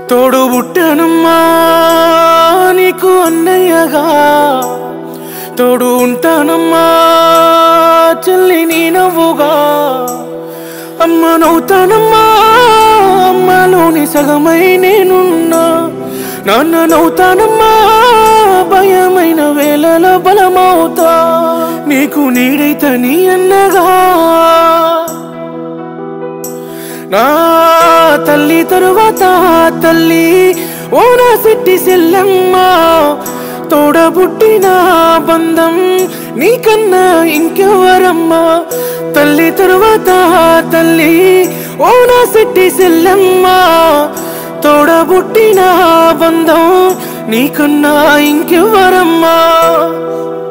తోడు పుట్టానమ్మా నీకు అన్నయ్యగా తోడు ఉంటానమ్మా చెల్లి నీ నవ్వుగా అమ్మ నవ్వుతానమ్మా అమ్మలోని సగమై నేనున్నా నాన్న నవ్వుతానమ్మా భయమైన వేళల బలమవుతా నీకు నీడైత నీ అన్నగా నా తల్లి తరువాత తల్లి ఓ నా సిట్టి సెల్లమ్మ తోడబుట్టిన బంధం నీకన్నా ఇంకెవరమ్మా తల్లి తరువాత తల్లి ఓ నా సిట్టి సెల్లమ్మ తోడబుట్టిన బంధం నీకన్నా ఇంకెవరమ్మా